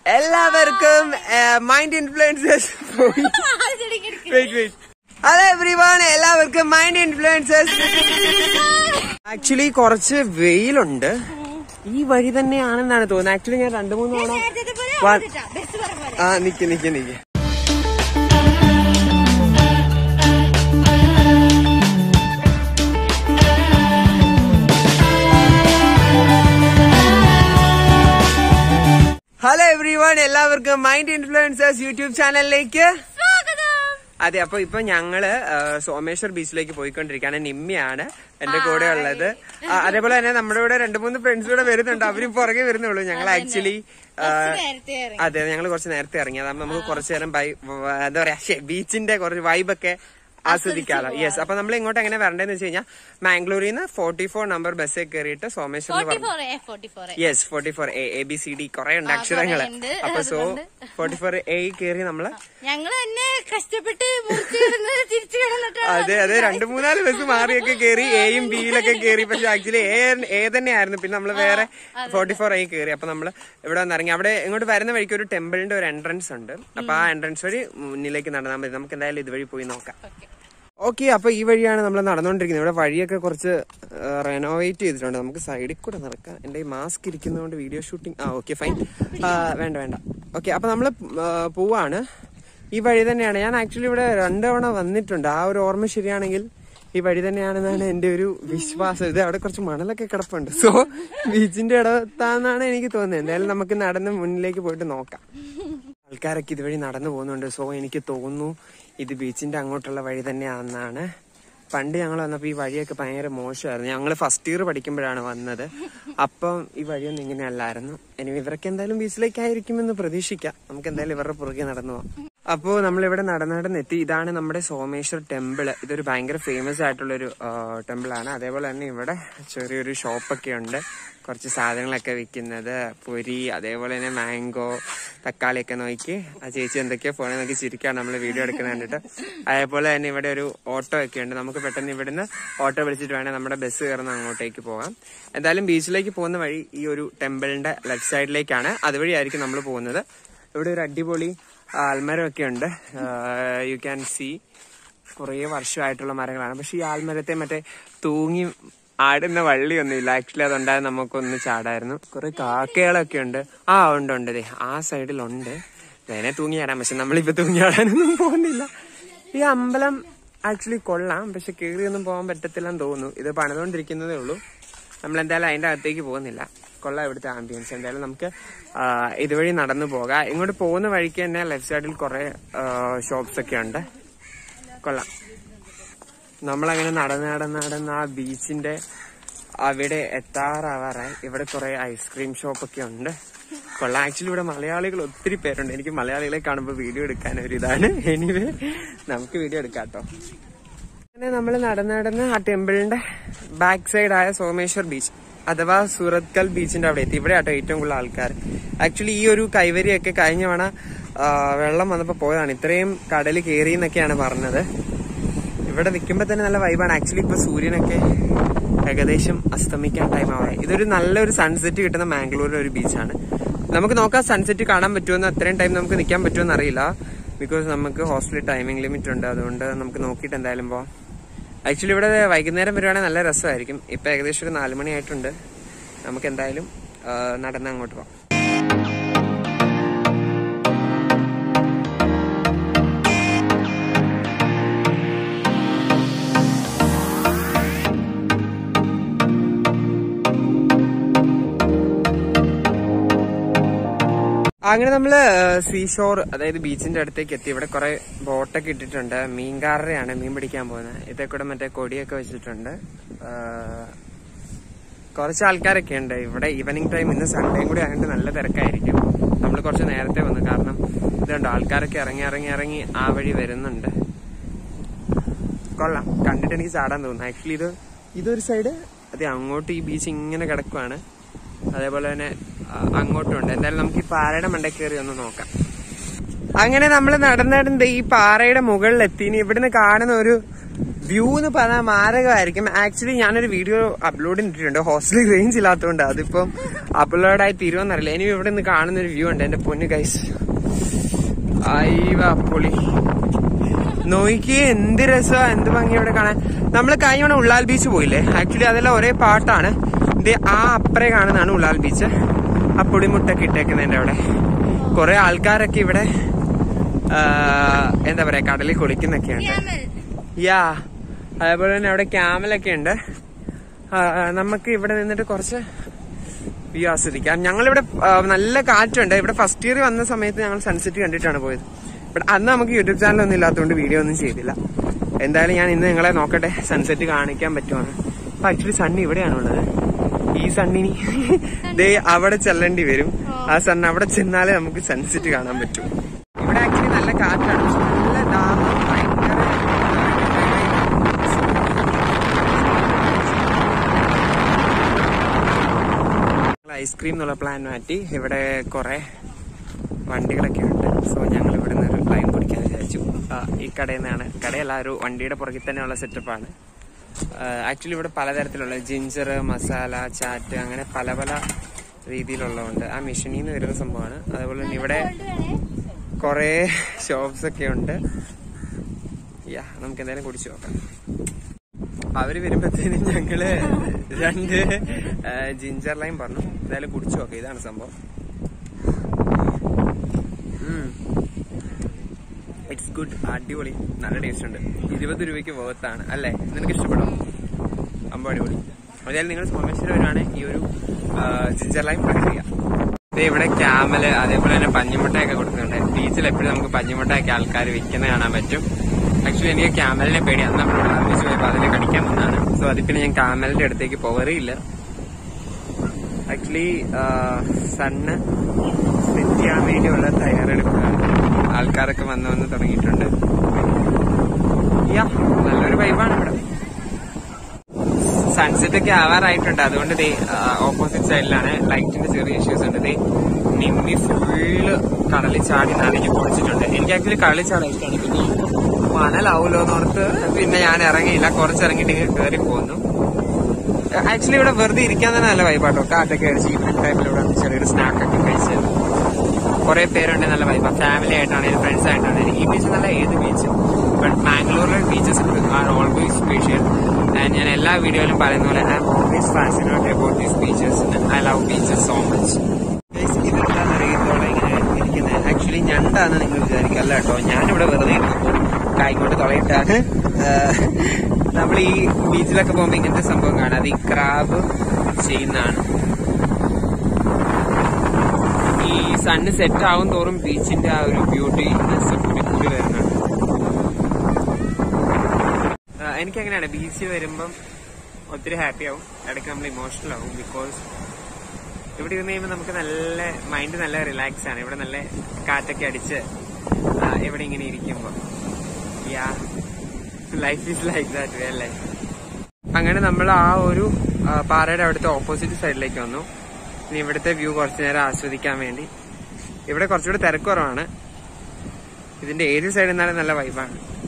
എല്ലാവർക്കും mind influencers wait wait hello everyone എല്ലാവർക്കും mind influencers actually കുറച്ച് വെയിലുണ്ട് ഈ വഴി തന്നെയാണെന്നാണ് തോന്നുന്നത് ആക്ച്വലി ഞാൻ രണ്ടു മൂന്ന് തവണ വ- ആ നിക്ക് നിക്ക് നിക്ക് ഹലോ എവ്രി വൺ എല്ലാവർക്കും മൈൻഡ് ഇൻഫ്ലുവൻസേഴ്സ് യൂട്യൂബ് ചാനലിലേക്ക് അതെ അപ്പൊ ഇപ്പൊ ഞങ്ങള് ആ, സോമേശ്വർ ബീച്ചിലേക്ക് പോയിക്കൊണ്ടിരിക്കുകയാണ് നിമ്മിയാണ് എന്റെ കൂടെ ഉള്ളത് ആ, അതേപോലെ തന്നെ നമ്മുടെ കൂടെ രണ്ടു മൂന്ന് ഫ്രണ്ട്സ് കൂടെ വരുന്നുണ്ട് അവരും പുറകെ വരുന്നുള്ളൂ ഞങ്ങൾ ആക്ച്വലി അതെ ഞങ്ങൾ കുറച്ച് നേരത്തെ ഇറങ്ങി അതാകുമ്പോ നമുക്ക് കുറച്ചു നേരം ബൈ വ- എന്താ പറയാ ശ്ശെ, ബീച്ചിന്റെ കുറച്ച് വൈബൊക്കെ ആസ്വദിക്കാലോ യെസ് അപ്പൊ നമ്മൾ ഇങ്ങോട്ട് എങ്ങനെ വരണ്ടേന്ന് വെച്ച് കഴിഞ്ഞാൽ മാംഗ്ലൂരിൽ നിന്ന് ഫോർട്ടി ഫോർ നമ്പർ ബസ്സിൽ കയറിയിട്ട് സോമേശ്വറിൽ yes forty four A A B C D കുറെ ഉണ്ട് അക്ഷരങ്ങള് ഉണ്ട്. അപ്പൊ സോ ഫോർട്ടി ഫോർ എ കയറി നമ്മള് ഞങ്ങള് തന്നെ കഷ്ടപ്പെട്ട് മുറിച്ച് കിടന്ന് തിരിച്ചു കിടന്നിട്ട് അതെ അതെ രണ്ടു മൂന്നാല് ബസ് മാറിയൊക്കെ കയറി എയും ബിയിലൊക്കെ കയറി പക്ഷെ ആക്ച്വലി എ എ തന്നെയായിരുന്നു പിന്നെ നമ്മള് വേറെ ഫോർട്ടി ഫോർ ഐ കയറി അപ്പൊ നമ്മള് ഇവിടെ വന്ന് ഇറങ്ങി അവിടെ ഇങ്ങോട്ട് വരുന്ന വഴിക്ക് ഒരു ടെമ്പിളിന്റെ ഒരു എൻട്രൻസ് ഉണ്ട് അപ്പൊ ആ എൻട്രൻസ് വഴി മുന്നിലേക്ക് നടന്നാൽ മതി നമുക്ക് എന്തായാലും ഇതുവഴി പോയി നോക്കാം ഓക്കെ അപ്പൊ ഈ വഴിയാണ് നമ്മൾ നടന്നുകൊണ്ടിരിക്കുന്നത് ഇവിടെ വഴിയൊക്കെ കുറച്ച് റെനോവേറ്റ് ചെയ്തിട്ടുണ്ട് നമുക്ക് സൈഡിൽ കൂടെ നടക്കാം എന്റെ ഈ മാസ്ക് ഇരിക്കുന്നതുകൊണ്ട് വീഡിയോ ഷൂട്ടിംഗ് ആ ഓക്കെ ഫൈൻ വേണ്ട വേണ്ട ഓക്കെ അപ്പൊ നമ്മള് പോവാണ് ഈ വഴി തന്നെയാണ് ഞാൻ ആക്ച്വലി ഇവിടെ രണ്ടവണ വന്നിട്ടുണ്ട് ആ ഒരു ഓർമ്മ ശരിയാണെങ്കിൽ ഈ വഴി തന്നെയാണെന്നാണ് എന്റെ ഒരു വിശ്വാസം ഇത് അവിടെ കുറച്ച് മണലൊക്കെ കിടപ്പുണ്ട് സോ ബീച്ചിന്റെ ഇടത്താന്നാണ് എനിക്ക് തോന്നുന്നത് എന്തായാലും നമുക്ക് നടന്ന് മുന്നിലേക്ക് പോയിട്ട് നോക്കാം ആൾക്കാരൊക്കെ ഇതുവഴി നടന്നു പോകുന്നുണ്ട് സോ എനിക്ക് തോന്നുന്നു ഇത് ബീച്ചിന്റെ അങ്ങോട്ടുള്ള വഴി തന്നെയാണെന്നാണ് പണ്ട് ഞങ്ങൾ വന്നപ്പോൾ ഈ വഴിയൊക്കെ ഭയങ്കര മോശമായിരുന്നു ഞങ്ങൾ ഫസ്റ്റ് ഇയർ പഠിക്കുമ്പോഴാണ് വന്നത് അപ്പം ഈ വഴിയൊന്നും ഇങ്ങനെയല്ലായിരുന്നു ഇനി ഇവരൊക്കെ എന്തായാലും ബീച്ചിലേക്കായിരിക്കുമെന്ന് പ്രതീക്ഷിക്കാം നമുക്ക് എന്തായാലും ഇവരുടെ പുറകെ നടന്നു പോവാം അപ്പോൾ നമ്മളിവിടെ നടന്ന് നടന്നെത്തി ഇതാണ് നമ്മുടെ സോമേശ്വർ ടെമ്പിള് ഇതൊരു ഭയങ്കര ഫേമസ് ആയിട്ടുള്ളൊരു ടെമ്പിൾ ആണ് അതേപോലെ തന്നെ ഇവിടെ ചെറിയൊരു ഷോപ്പൊക്കെ ഉണ്ട് കുറച്ച് സാധനങ്ങളൊക്കെ വിൽക്കുന്നത് പൊരി അതേപോലെ തന്നെ മാംഗോ തക്കാളിയൊക്കെ നോക്കി ആ ചേച്ചി എന്തൊക്കെയോ ഫോണിൽ നോക്കി ചിരിക്കാണ് നമ്മൾ വീഡിയോ എടുക്കുന്നത് കണ്ടിട്ട് അതേപോലെ തന്നെ ഇവിടെ ഒരു ഓട്ടോ ഒക്കെ ഉണ്ട് നമുക്ക് പെട്ടെന്ന് ഇവിടുന്ന് ഓട്ടോ വിളിച്ചിട്ട് വേണേൽ നമ്മുടെ ബസ് കയറുന്ന അങ്ങോട്ടേക്ക് പോകാം എന്തായാലും ബീച്ചിലേക്ക് പോകുന്ന വഴി ഈ ഒരു ടെമ്പിളിന്റെ ലെഫ്റ്റ് സൈഡിലേക്കാണ് അതുവഴിയായിരിക്കും നമ്മൾ പോകുന്നത് ഇവിടെ ഒരു അടിപൊളി ആൽമരമൊക്കെ ഉണ്ട് യു ക്യാൻ സി കുറേ വർഷമായിട്ടുള്ള മരങ്ങളാണ് പക്ഷെ ഈ ആൽമരത്തെ മറ്റേ തൂങ്ങി ആടുന്ന വള്ളിയൊന്നുമില്ല ആക്ച്വലി അതുണ്ടായത് നമുക്കൊന്ന് ചാടായിരുന്നു കുറെ കാക്കകളൊക്കെ ഉണ്ട് ആ ഉണ്ട് ഉണ്ട് ദേ ആ സൈഡിലുണ്ട് വേണേ തൂങ്ങി ആടാം പക്ഷെ നമ്മളിപ്പോ തൂങ്ങി ആടാനൊന്നും പോകുന്നില്ല ഈ അമ്പലം ആക്ച്വലി കൊള്ളാം പക്ഷെ കയറിയൊന്നും പോകാൻ പറ്റത്തില്ലെന്ന് തോന്നുന്നു ഇത് പണിതുകൊണ്ടിരിക്കുന്നതേ ഉള്ളൂ നമ്മൾ എന്തായാലും അതിന്റെ അകത്തേക്ക് പോകുന്നില്ല കൊള്ളാം ഇവിടുത്തെ ആംബിയൻസ് എന്തായാലും നമുക്ക് ആ, ഇതുവഴി നടന്നു പോകാം ഇങ്ങോട്ട് പോകുന്ന വഴിക്ക് തന്നെ ലെഫ്റ്റ് സൈഡിൽ കുറെ ഷോപ്സ് ഒക്കെ ഉണ്ട് കൊള്ളാം നമ്മളങ്ങനെ നടന്ന് നടന്ന് നടന്ന് ആ ബീച്ചിന്റെ അവിടെ എത്താറാവാറായി ഇവിടെ കുറെ ഐസ്ക്രീം ഷോപ്പൊക്കെ ഉണ്ട് കൊള്ളാം ആക്ച്വലി ഇവിടെ മലയാളികൾ ഒത്തിരി പേരുണ്ട് എനിക്ക് മലയാളികളെ കാണുമ്പോൾ വീഡിയോ എടുക്കാൻ ഒരു ഇതാണ് എനിവേ നമുക്ക് വീഡിയോ എടുക്കാം കേട്ടോ അങ്ങനെ നമ്മൾ നടന്ന് നടന്ന് ആ ടെമ്പിളിന്റെ ബാക്ക് സൈഡ് ആയ സോമേശ്വർ ബീച്ച് അഥവാ സൂറത്കൽ ബീച്ചിന്റെ അവിടെ എത്തി ഇവിടെ ആട്ടോ ഏറ്റവും കൂടുതൽ ആൾക്കാർ ആക്ച്വലി ഈ ഒരു കൈവരിയൊക്കെ കഴിഞ്ഞ തവണ ആ, വെള്ളം വന്നപ്പോ പോയതാണ് ഇത്രയും കടൽ കയറി എന്നൊക്കെയാണ് പറഞ്ഞത് ഇവിടെ നിൽക്കുമ്പോ തന്നെ നല്ല വൈബാണ് ആക്ച്വലി ഇപ്പൊ സൂര്യനൊക്കെ ഏകദേശം അസ്തമിക്കാൻ ടൈം ആവായി ഇതൊരു നല്ലൊരു സൺസെറ്റ് കിട്ടുന്ന മാംഗ്ലൂരിലെ ഒരു ബീച്ചാണ് നമുക്ക് നോക്കാം സൺസെറ്റ് കാണാൻ പറ്റുമെന്ന് അത്രയും ടൈം നമുക്ക് നിൽക്കാൻ പറ്റുമെന്ന് അറിയില്ല ബിക്കോസ് നമുക്ക് ഹോസ്റ്റലിൽ ടൈമിംഗ് ലിമിറ്റ് ഉണ്ട് അതുകൊണ്ട് നമുക്ക് നോക്കിയിട്ട് എന്തായാലും പോവാം ആക്ച്വലി ഇവിടെ വൈകുന്നേരം വരുവാണെങ്കിൽ നല്ല രസമായിരിക്കും ഇപ്പൊ ഏകദേശം ഒരു നാല് മണി ആയിട്ടുണ്ട് നമുക്ക് എന്തായാലും ആ, നടന്ന് അങ്ങോട്ട് പോവാം അങ്ങനെ നമ്മള് സീഷോർ അതായത് ബീച്ചിന്റെ അടുത്തേക്ക് എത്തി ഇവിടെ കുറെ ബോട്ടൊക്കെ ഇട്ടിട്ടുണ്ട് മീൻകാരരെയാണ് മീൻ പിടിക്കാൻ പോകുന്നത് ഇതേ കൂടെ മറ്റേ കൊടിയൊക്കെ വെച്ചിട്ടുണ്ട് ആ, കുറച്ച് ആൾക്കാരൊക്കെ ഉണ്ട് ഇവിടെ ഈവനിങ് ടൈം ഇന്ന് സൺഡേയും കൂടി ആയതുകൊണ്ട് നല്ല തിരക്കായിരിക്കും നമ്മൾ കുറച്ച് നേരത്തെ വന്നു കാരണം ഇതുണ്ട് ആൾക്കാരൊക്കെ ഇറങ്ങി ഇറങ്ങി ഇറങ്ങി ആ വഴി വരുന്നുണ്ട് കൊള്ളാം കണ്ടിട്ട് എനിക്ക് ചാടാൻ തോന്നുന്നു ആക്ച്വലി ഇത് ഇതൊരു സൈഡ് അതെ അങ്ങോട്ട് ഈ ബീച്ച് ഇങ്ങനെ കിടക്കുവാണ് അതേപോലെ തന്നെ ആ, അങ്ങോട്ടും ഉണ്ട് എന്തായാലും നമുക്ക് ഈ പാറയുടെ മണ്ടയിൽ കയറി ഒന്ന് നോക്കാം അങ്ങനെ നമ്മൾ നടന്നിടണ്ട് ഈ പാറയുടെ മുകളിലെത്തി ഇനി ഇവിടുന്ന് കാണുന്ന ഒരു വ്യൂ എന്ന് പറഞ്ഞാൽ മാരകമായിരിക്കും ആക്ച്വലി ഞാനൊരു വീഡിയോ അപ്ലോഡ് ചെയ്തിട്ടുണ്ട് ഹോസ്റ്റലിൽ റേഞ്ച് ഇല്ലാത്തതുകൊണ്ട് അതിപ്പം അപ്ലോഡ് ആയി തീരുമെന്നറിയില്ല ഇനി ഇവിടെ നിന്ന് കാണുന്ന ഒരു വ്യൂ ഉണ്ട് എന്റെ പൊന്നു ഗൈസ് അയ്യ പൊളി നോയിക്ക് എന്ത് രസമാ എന്ത് ഭംഗി ഇവിടെ കാണാൻ നമ്മൾ കഴിഞ്ഞ തവണ ഉള്ളാൽ ബീച്ച് പോയില്ലേ ആക്ച്വലി അതെല്ലാം ഒരേ പാട്ടാണ് ഇത് ആ അപ്പുറേ കാണുന്നതാണ് ഉള്ളാൽ ബീച്ച് ആ പൊടിമുട്ടൊക്കെ ഇട്ടേക്കുന്നതിന്റെ അവിടെ കുറെ ആൾക്കാരൊക്കെ ഇവിടെ ആ, എന്താ പറയാ കടലിൽ കുളിക്കുന്നൊക്കെയുണ്ട് ക്യാമൽ യാ അതേപോലെ തന്നെ അവിടെ ക്യാമലൊക്കെ ഉണ്ട് ആ, ആ, നമുക്ക് ഇവിടെ നിന്നിട്ട് കുറച്ച് വ്യൂ ആസ്വദിക്കാം ഞങ്ങളിവിടെ ആ, നല്ല കാറ്റുണ്ട് ഇവിടെ ഫസ്റ്റ് ഇയർ വന്ന സമയത്ത് ഞങ്ങൾ സൺസെറ്റ് കണ്ടിട്ടാണ് പോയത് ബട്ട് അന്ന് നമുക്ക് യൂട്യൂബ് ചാനൽ ഒന്നും ഇല്ലാത്തതുകൊണ്ട് വീഡിയോ ഒന്നും ചെയ്തില്ല എന്തായാലും ഞാൻ ഇന്ന് നിങ്ങളെ നോക്കട്ടെ സൺസെറ്റ് കാണിക്കാൻ പറ്റുവാണ് അപ്പൊ ആക്ച്വലി സണ്ണ് ഇവിടെയാണുള്ളത് ഈ സണ്ണിനി ദേ അവിടെ ചെല്ലേണ്ടി വരും ആ സണ്ണ് അവിടെ ചെന്നാലേ നമുക്ക് സൺസെറ്റ് കാണാൻ പറ്റും ഇവിടെ ആക്ച്വലി നല്ല കാറ്റാണ് പക്ഷെ നല്ല ദാഹം ഭയങ്കര ഐസ്ക്രീം എന്നുള്ള പ്ലാൻ മാറ്റി ഇവിടെ കുറെ വണ്ടികളൊക്കെ ഉണ്ട് സോ ഞങ്ങൾ ഇവിടെ നിന്ന് ഒരു ലൈൻ കുടിക്കാൻ വിചാരിച്ചു ആ, ഈ കടയിൽ നിന്നാണ് കടയല്ല ഒരു വണ്ടിയുടെ പുറകിൽ തന്നെയുള്ള സെറ്റപ്പാണ് ആക്ച്വലി ഇവിടെ പലതരത്തിലുള്ള ജിഞ്ചർ മസാല ചാറ്റ് അങ്ങനെ പല പല രീതിയിലുള്ളതുണ്ട് ആ മെഷീനിൽ നിന്ന് വരുന്ന സംഭവമാണ് അതുപോലെ തന്നെ ഇവിടെ കുറെ ഷോപ്സ് ഒക്കെ ഉണ്ട് യാ നമുക്ക് എന്തായാലും കുടിച്ചു നോക്കാം അവര് വരുമ്പത്തേനും ഞങ്ങള് രണ്ട് ജിഞ്ചർ ലൈം പറഞ്ഞു എന്തായാലും കുടിച്ചു നോക്കാം ഇതാണ് സംഭവം ഇറ്റ്സ് ഗുഡ് അടിപൊളി നല്ല ടേസ്റ്റ് ഉണ്ട് ഇരുപത് രൂപയ്ക്ക് വേർത്താണ് അല്ലേ നിനക്ക് ഇഷ്ടപ്പെടും അമ്പ അടിപൊളി അതായത് നിങ്ങൾ സോമേശ്വരം വരാണ് ഈ ഒരു ജിഞ്ചർ ലൈം ട്രൈ ചെയ്യാം ദേ ഇവിടെ ക്യാമല് അതേപോലെ തന്നെ പഞ്ഞിമുട്ടയൊക്കെ കൊടുക്കുന്നുണ്ട് ബീച്ചിൽ എപ്പോഴും നമുക്ക് പഞ്ഞിമുട്ടയൊക്കെ ആൾക്കാർ വിൽക്കുന്ന കാണാൻ പറ്റും ആക്ച്വലി എനിക്ക് ക്യാമലിനെ പേടി അന്ന് നമ്മളോട് ആലോചിച്ച് പോയപ്പോൾ അതിനെ കടിക്കാൻ വന്നതാണ് സോ അതിൽ പിന്നെ ഞാൻ ക്യാമലിന്റെ അടുത്തേക്ക് പോകാറില്ല ആക്ച്വലി സണ്ണ് സെറ്റ് ചെയ്യാൻ വേണ്ടിയുള്ള തയ്യാറെടുപ്പാണ് ആൾക്കാരൊക്കെ വന്ന് വന്ന് തുടങ്ങിയിട്ടുണ്ട് യാ നല്ലൊരു വൈബാണ് ഇവിടെ സൺസെറ്റ് ഒക്കെ ആവാറായിട്ടുണ്ട് അതുകൊണ്ട് ദേ ഓപ്പോസിറ്റ് സൈഡിലാണ് ലൈറ്റിന്റെ ചെറിയ ഇഷ്യൂസ് ഉണ്ട് ദേ നിമ്മി ഫുള്ള് കടലിൽ ചാടി നനഞ്ഞ് പൊളിച്ചിട്ടുണ്ട് എനിക്ക് ആക്ച്വലി കടലിൽ ചാടാൻ ഇഷ്ടമാണ് പിന്നെ മണലാവൂലോ എന്നോർത്ത് പിന്നെ ഞാൻ ഇറങ്ങിയില്ല കുറച്ചിറങ്ങിയിട്ട് ഇങ്ങനെ കയറി പോന്നു ആക്ച്വലി ഇവിടെ വെറുതെ ഇരിക്കാൻ തന്നെ നല്ല വൈബാട്ടോ കാറ്റൊക്കെ അടിച്ച് ഈവനിങ് ടൈമിൽ ഇവിടെ ചെറിയൊരു സ്നാക്ക് ഒക്കെ കഴിച്ച് കുറെ പേരുണ്ട് നല്ല വൈബാ ഫാമിലി ആയിട്ടാണെങ്കിലും ഫ്രണ്ട്സ് ആയിട്ടാണെങ്കിലും ഈ ബീച്ച് നല്ല ഏത് ബീച്ചും ബട്ട് മാംഗ്ലൂരിലെ beaches are always special and ഞാൻ എല്ലാ വീഡിയോയിലും പറയുന്ന പോലെ I am always fascinate about these beaches I love beaches so much ഇതെന്താണെന്ന് അറിയത്തോടെ ഇങ്ങനെ ഇരിക്കുന്നത് ആക്ച്വലി ഞണ്ടാന്ന് നിങ്ങൾ വിചാരിക്കുക അല്ല കേട്ടോ ഞാനിവിടെ വെറുതെ ഇരുന്നപ്പോൾ കായിക്കൊണ്ട് തുളയിട്ടാണ് നമ്മൾ ഈ ബീച്ചിലൊക്കെ പോകുമ്പോൾ ഇങ്ങനത്തെ സംഭവം കാണാം അത് ഈ ക്രാബ് ചെയ്യുന്നതാണ് ഈ സണ്ണ് സെറ്റ് ആവും തോറും ബീച്ചിന്റെ ആ ഒരു ബ്യൂട്ടി കൂടി കൂടി വരുന്നുണ്ട് ആ, എനിക്കങ്ങനെയാണ് ബീച്ചിൽ വരുമ്പം ഒത്തിരി ഹാപ്പി ആവും ഇടയ്ക്ക് നമ്മൾ ഇമോഷണൽ ആവും ബിക്കോസ് ഇവിടെ ഇരുന്ന് കഴിയുമ്പോൾ നമുക്ക് നല്ല മൈൻഡ് നല്ല റിലാക്സ് ആണ് ഇവിടെ നല്ല കാറ്റൊക്കെ അടിച്ച് ആ, ഇവിടെ ഇങ്ങനെ ഇരിക്കുമ്പോൾ yeah life is like that way അല്ലേ അങ്ങനെ നമ്മൾ ആ ഒരു ആ, പാറയുടെ അവിടുത്തെ ഓപ്പോസിറ്റ് സൈഡിലേക്ക് വന്നു ഇനി ഇവിടുത്തെ വ്യൂ കുറച്ചു നേരം ആസ്വദിക്കാൻ വേണ്ടി ഇവിടെ കുറച്ചുകൂടി തിരക്കുറവാണ് ഇതിന്റെ ഏത് സൈഡിൽ നിന്നാലും നല്ല വൈബാണ്